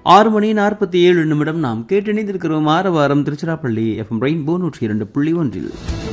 ஆறு மணி நாற்பத்தி ஏழு நிமிடம் நாம் கேட்டிணைந்திருக்கிறோம் ஆறு வாரம் திருச்சிராப்பள்ளி எஃப்எம் ரெயின்போ நூற்றி இரண்டு புள்ளி ஒன்றில்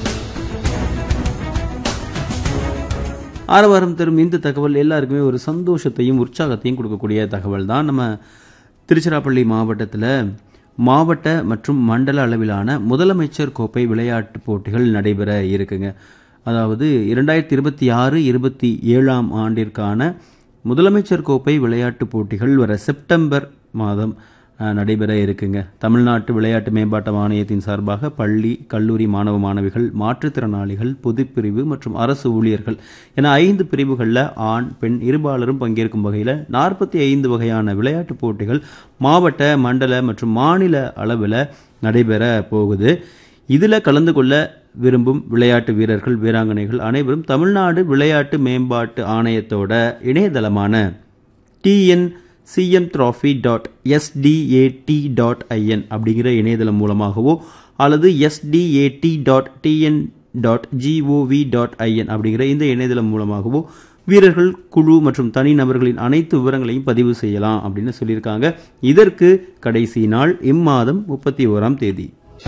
ஆரவாரம் தரும் இந்த தகவல் எல்லாருக்குமே ஒரு சந்தோஷத்தையும் உற்சாகத்தையும் கொடுக்கக்கூடிய தகவல் தான் நம்ம திருச்சிராப்பள்ளி மாவட்டத்தில் மாவட்ட மற்றும் மண்டல அளவிலான முதலமைச்சர் கோப்பை விளையாட்டுப் போட்டிகள் நடைபெற இருக்குங்க அதாவது இரண்டாயிரத்தி இருபத்தி ஆறு இருபத்தி ஏழாம் ஆண்டிற்கான முதலமைச்சர் கோப்பை விளையாட்டுப் போட்டிகள் வர செப்டம்பர் மாதம் அஹ், நடைபெற இருக்குங்க தமிழ்நாட்டு விளையாட்டு மேம்பாட்டு ஆணையத்தின் சார்பாக பள்ளி கல்லூரி மாணவ மாணவிகள் மாற்றுத்திறனாளிகள் பொதுப்பிரிவு மற்றும் அரசு ஊழியர்கள் என ஐந்து பிரிவுகளில் ஆண் பெண் இருபாலரும் பங்கேற்கும் வகையில் நாற்பத்தி ஐந்து வகையான விளையாட்டுப் போட்டிகள் மாவட்ட மண்டல மற்றும் மாநில அளவில் நடைபெற போகுது இதில் கலந்து கொள்ள விரும்பும் விளையாட்டு வீரர்கள் வீராங்கனைகள் அனைவரும் தமிழ்நாடு விளையாட்டு மேம்பாட்டு ஆணையத்தோட இணையதளமான TN CM trophy dot SDAT dot IN அப்படிங்கிற இணையதளம் மூலமாகவோ அல்லது SDAT dot TN dot GOV dot IN அப்படிங்கிற இந்த இணையதளம் மூலமாகவோ வீரர்கள் குழு மற்றும் தனிநபர்களின் அனைத்து விவரங்களையும் பதிவு செய்யலாம் அப்படின்னு சொல்லியிருக்காங்க இதற்கு கடைசி நாள் இம்மாதம் முப்பத்தி ஓராம் தேதி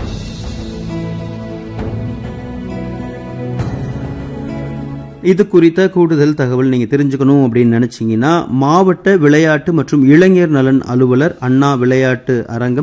இது குறித்த கூடுதல் தகவல் நீங்க தெரிஞ்சுக்கணும் அப்படின்னு நினைச்சீங்கன்னா மாவட்ட விளையாட்டு மற்றும் இளைஞர் நலன் அலுவலர் அண்ணா விளையாட்டு அரங்கம்